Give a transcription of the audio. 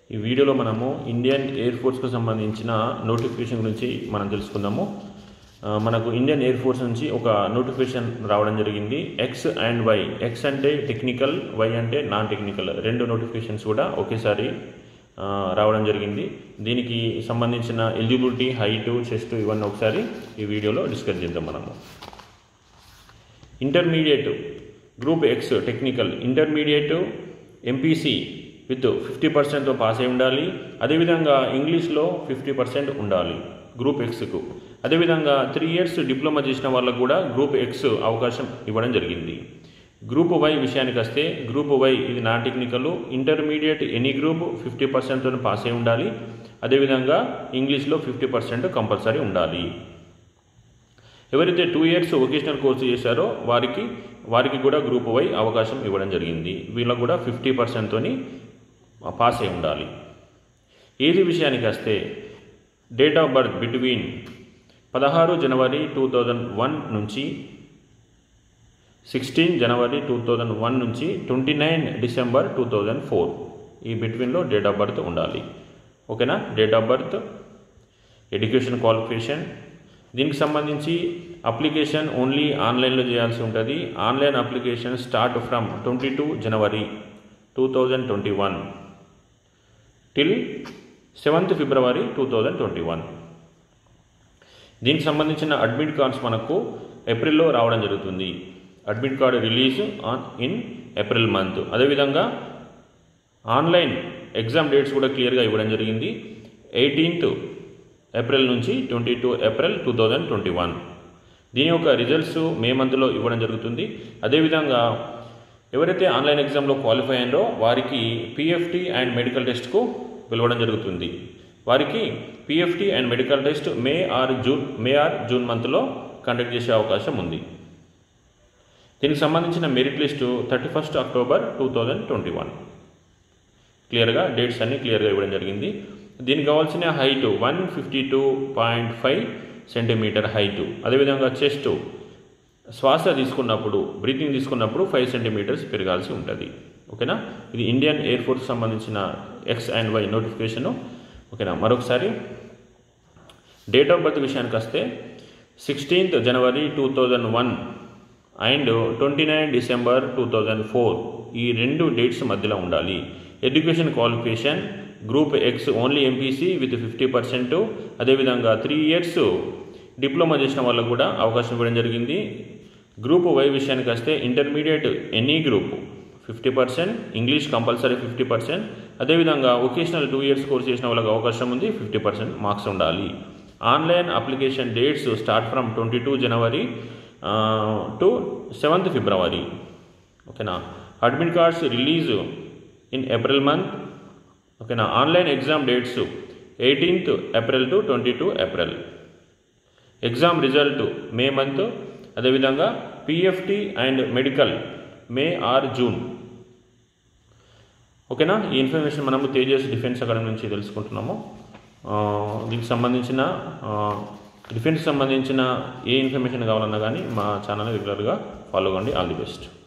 ఈ వీడియోలో మనము ఇండియన్ ఎయిర్ ఫోర్స్కు సంబంధించిన నోటిఫికేషన్ గురించి మనం తెలుసుకుందాము ఆ, మనకు ఇండియన్ ఎయిర్ ఫోర్స్ నుంచి ఒక నోటిఫికేషన్ రావడం జరిగింది ఎక్స్ అండ్ వై ఎక్స్ అంటే టెక్నికల్ వై అంటే నాన్ టెక్నికల్ రెండు నోటిఫికేషన్స్ కూడా ఒకేసారి ఆ, రావడం జరిగింది దీనికి సంబంధించిన ఎలిజిబిలిటీ హైట్ చెస్ట్ ఇవన్నీ ఒకసారి ఈ వీడియోలో డిస్కస్ చేద్దాం మనము intermediate group X technical intermediate MPC with fifty పర్సెంట్తో పాస్ అయి ఉండాలి అదేవిధంగా ఇంగ్లీష్లో ఫిఫ్టీ పర్సెంట్ ఉండాలి గ్రూప్ ఎక్స్కు అదేవిధంగా త్రీ ఇయర్స్ డిప్లొమా చేసిన వాళ్ళకు కూడా గ్రూప్ ఎక్స్ అవకాశం ఇవ్వడం జరిగింది గ్రూప్ వై విషయానికి వస్తే గ్రూప్ వై ఇది non technical intermediate any group fifty పర్సెంట్తో పాస్ అయి ఉండాలి అదేవిధంగా ఇంగ్లీష్లో ఫిఫ్టీ పర్సెంట్ కంపల్సరీ ఉండాలి ఎవరైతే టూ ఇయర్స్ వొకేషనల్ కోర్సు చేశారో వారికి వారికి కూడా గ్రూప్ వై అవకాశం ఇవ్వడం జరిగింది వీళ్ళకు కూడా ఫిఫ్టీ పర్సెంట్తో పాస్ అయి ఉండాలి ఏజ్ విషయానికి వస్తే డేట్ ఆఫ్ బర్త్ బిట్వీన్ పదహారు జనవరి టూ థౌజండ్ వన్ నుంచి sixteen January two thousand one నుంచి twenty nine December two thousand four ఈ బిట్వీన్లో డేట్ ఆఫ్ బర్త్ ఉండాలి ఓకేనా date of birth education qualification దీనికి సంబంధించి అప్లికేషన్ ఓన్లీ ఆన్లైన్లో చేయాల్సి ఉంటుంది online application start from twenty two January two thousand twenty one till seventh February two thousand twenty one దీనికి సంబంధించిన అడ్మిట్ కార్డ్స్ మనకు ఏప్రిల్లో రావడం జరుగుతుంది admit card release on in April month అదేవిధంగా ఆన్లైన్ ఎగ్జామ్ డేట్స్ కూడా క్లియర్గా ఇవ్వడం జరిగింది ఎయిటీన్త్ ఏప్రిల్ నుంచి twenty two April two thousand twenty one దీని యొక్క రిజల్ట్స్ మే మంత్లో ఇవ్వడం జరుగుతుంది అదేవిధంగా ఎవరైతే ఆన్లైన్ ఎగ్జామ్లో క్వాలిఫై అయ్యారో వారికి పిఎఫ్టీ అండ్ మెడికల్ టెస్ట్కు పిలవడం జరుగుతుంది వారికి PFT and medical test May or June May or June మంత్లో కండక్ట్ చేసే అవకాశం ఉంది దీనికి సంబంధించిన merit list thirty first October two thousand twenty one క్లియర్గా డేట్స్ అన్నీ క్లియర్గా ఇవ్వడం జరిగింది దీనికి కావాల్సిన height one fifty two point five centimeter height అదేవిధంగా చెస్ట్ శ్వాస తీసుకున్నప్పుడు బ్రీతింగ్ తీసుకున్నప్పుడు ఫైవ్ సెంటీమీటర్స్ పెరగాల్సి ఉంటుంది ఓకేనా ఇది ఇండియన్ ఎయిర్ ఫోర్స్ సంబంధించిన ఎక్స్ అండ్ వై నోటిఫికేషను ఓకేనా మరొకసారి డేట్ ఆఫ్ బర్త్ విషయానికి వస్తే sixteenth January two thousand one and twenty nine December two thousand four ఈ రెండు డేట్స్ మధ్యలో ఉండాలి education qualification group X only MPC with fifty percent అదేవిధంగా త్రీ ఇయర్స్ డిప్లొమా చేసిన వాళ్ళకు కూడా అవకాశం ఇవ్వడం జరిగింది గ్రూప్ వై విషయానికి వస్తే intermediate any group fifty percent English compulsory fifty percent అదేవిధంగా వొకేషనల్ టూ ఇయర్స్ కోర్స్ చేసిన వాళ్ళకి అవకాశం ఉంది ఫిఫ్టీ పర్సెంట్ మార్క్స్ ఉండాలి online application dates start from twenty two January to seventh February ఓకేనా admit cards release in April month ఓకేనా online exam dates eighteenth April to twenty two April exam result May month అదేవిధంగా PFT and medical May or June ఓకేనా ఈ information మనము Tejas defence academy నుంచి తెలుసుకుంటున్నాము ఆ, దీనికి సంబంధించిన ఆ, డిఫెన్స్ సంబంధించిన ఏ ఇన్ఫర్మేషన్ కావాలన్నా కానీ మా ఛానల్ రెగ్యులర్గా ఫాలో అవ్వండి ఆల్ ది బెస్ట్